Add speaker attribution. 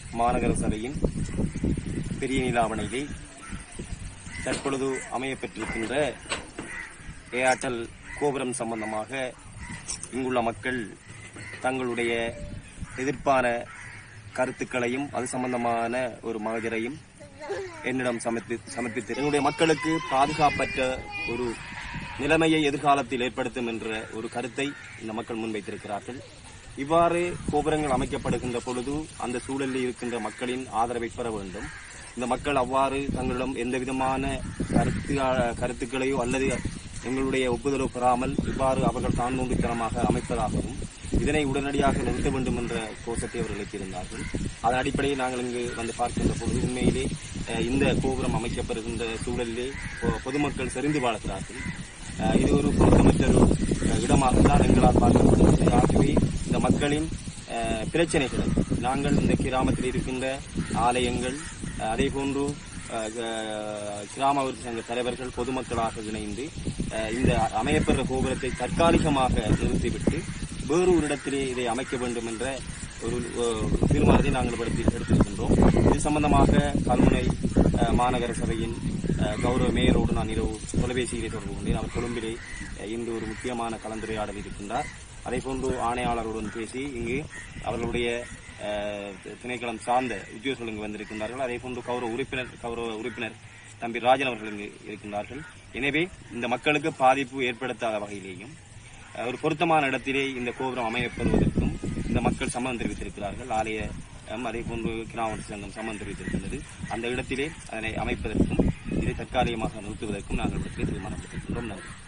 Speaker 1: மாநகர சபையின் பெரிய நிலாவணையிலே தற்பொழுது அமையப்பெற்றிருக்கின்ற ஏஆர்டெல் கோபுரம் சம்பந்தமாக இங்குள்ள மக்கள் தங்களுடைய எதிர்ப்பான கருத்துக்களையும் அது சம்பந்தமான ஒரு மகஜரையும் என்னிடம் சமர்ப்பி சமர்ப்பித்து என்னுடைய மக்களுக்கு பாதுகாப்பற்ற ஒரு நிலைமையை எதிர்காலத்தில் ஏற்படுத்தும் என்ற ஒரு கருத்தை இந்த மக்கள் முன்வைத்திருக்கிறார்கள் இவ்வாறு கோபுரங்கள் அமைக்கப்படுகின்ற பொழுது அந்த சூழலில் இருக்கின்ற மக்களின் ஆதரவை பெற வேண்டும் இந்த மக்கள் அவ்வாறு தங்களிடம் எந்த விதமான கருத்து கருத்துக்களையோ அல்லது எங்களுடைய ஒப்புதலோ பெறாமல் இவ்வாறு அவர்கள் தான்மூன்றித்தனமாக அமைப்பதாகவும் இதனை உடனடியாக நிறுத்த வேண்டும் என்ற கோஷத்தை அவர்கள் வைத்திருந்தார்கள் அதன் அடிப்படையில் நாங்கள் இங்கு வந்து பார்க்கின்ற பொழுது உண்மையிலே அஹ், இந்த கோபுரம் அமைக்கப்படுகின்ற சூழலிலே பொ- பொதுமக்கள் செறிந்து வாழ்கிறார்கள் அஹ், இது ஒரு பொருத்தமற்ற ஒரு அஹ், இடமாகத்தான் எங்களால் பார்க்கப்படுகிறது ஆகவே இந்த மக்களின் அஹ், பிரச்சனைகளை நாங்கள் இந்த கிராமத்தில் இருக்கின்ற ஆலயங்கள் அஹ், அதே போன்று அஹ், அஹ், கிராம அபிவிருத்தி சங்க தலைவர்கள் பொதுமக்களாக இணைந்து அஹ், இந்த அமையப்பெற கோபுரத்தை தற்காலிகமாக நிறுத்திவிட்டு வேறு ஒரு இடத்திலே இதை அமைக்க வேண்டும் என்ற ஒரு அஹ், தீர்மானத்தை நாங்கள் எடுத்து எடுத்திருக்கின்றோம் இது சம்பந்தமாக கல்முனை அஹ், மாநகர சபையின் அஹ், கௌரவ மேயரோடு நான் இரவு தொலைபேசியிலே தொடர்பு கொண்டேன் அவர் கொழும்பிலே அஹ், இன்று ஒரு முக்கியமான கலந்துரையாடல் இருக்கின்றார் அதே போன்று ஆணையாளருடன் பேசி இங்கு அவர்களுடைய அஹ், திணைக்களம் சார்ந்த உத்தியோகர்கள் இங்கு வந்திருக்கின்றார்கள் அதே போன்று கௌரவ உறுப்பினர் கௌரவ உறுப்பினர் தம்பி ராஜன் அவர்கள் இங்கு இருக்கின்றார்கள் எனவே இந்த மக்களுக்கு பாதிப்பு ஏற்படுத்தாத வகையிலேயும் அஹ், ஒரு பொருத்தமான இடத்திலே இந்த கோபுரம் அமையப்படுவதற்கும் இந்த மக்கள் சம்மதம் தெரிவித்திருக்கிறார்கள் ஆலய அம், அதே போன்று கிராம சங்கம் சம்மதம் தெரிவித்திருக்கின்றது அந்த இடத்திலே அதனை அமைப்பதற்கும் இதை தற்காலிகமாக நிறுத்துவதற்கும் நாங்கள் தீர்மானம் எடுத்திருக்கின்றோம் நன்றி